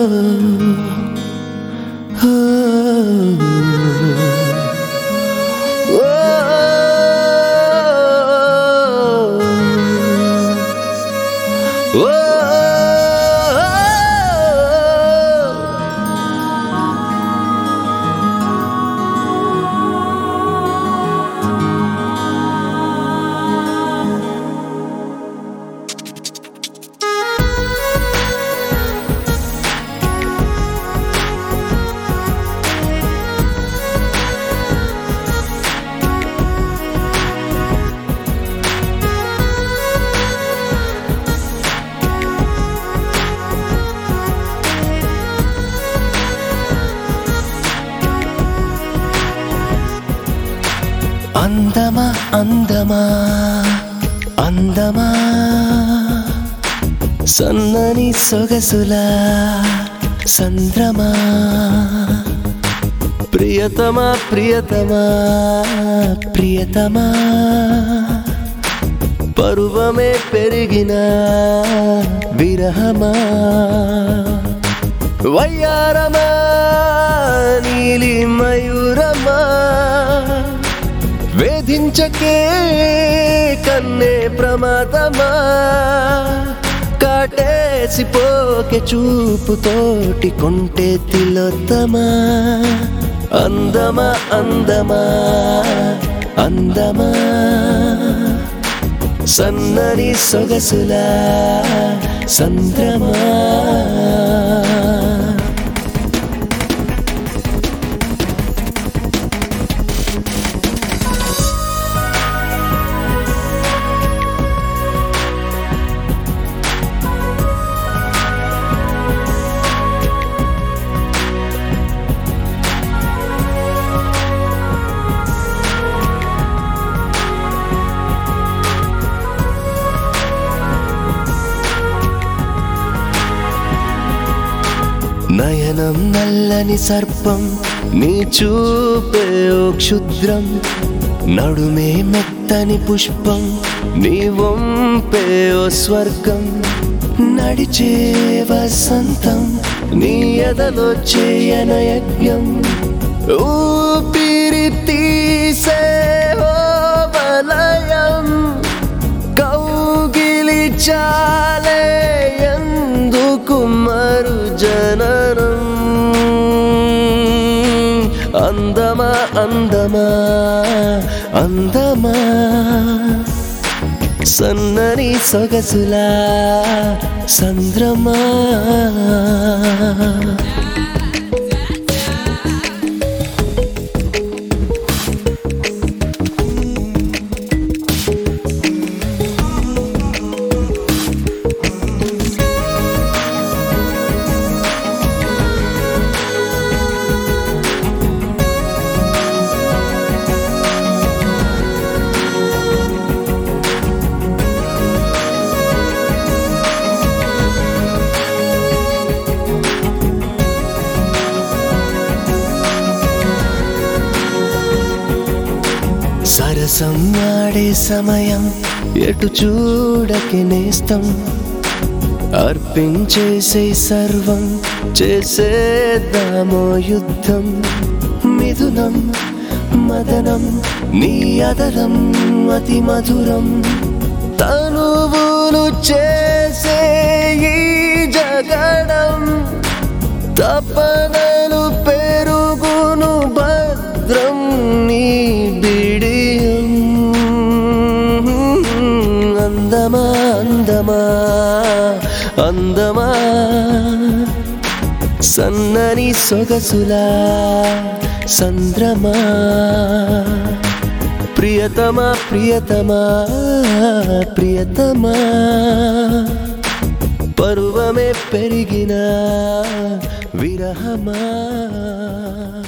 అందమా అందమా అందమా సన్నని సొగసులా సంద్రమా ప్రియతమా ప్రియతమా ప్రియతమా పరువమే పెరిగిన విరహమా వయ్యారమా నీలి మయూరమా వేధించకే కన్నే ప్రమాదమా కాటేసి పోకే చూపుతోటి కొంటే తిలోత్తమా అందమా అందమా అందమా సన్నని సొగసులా సంద్రమా నయనం నల్లని సర్పం నీ చూపే ఓ క్షుద్రం నడుమే మెత్తని పుష్పం నీ వంపే ఓ స్వర్గం నడిచే వసంతం నీ ఎదలో చేయన యజ్ఞం ఊపిరి తీసే ఓ వలయం కౌగిలి చాలే ఎందుకు మరు జననం అందమా అందమా అందమా సన్నని సొగసులా సంద్రమా సరసం ఆడే సమయం ఎటు చూడకి నేస్తం అర్పించేసే సర్వం చేసేద్దామో యుద్ధం మిథునం మదనం నీ అదరం అతి మధురం తనువులు చేసే ఈ జగడం తపనలు పెరుగును భద్రం నీ బిడియం అందమా అందమా అందమా సన్నని సొగసులా సంద్రమా ప్రియతమా ప్రియతమా ప్రియతమా పరువమే పెరిగిన విరహమా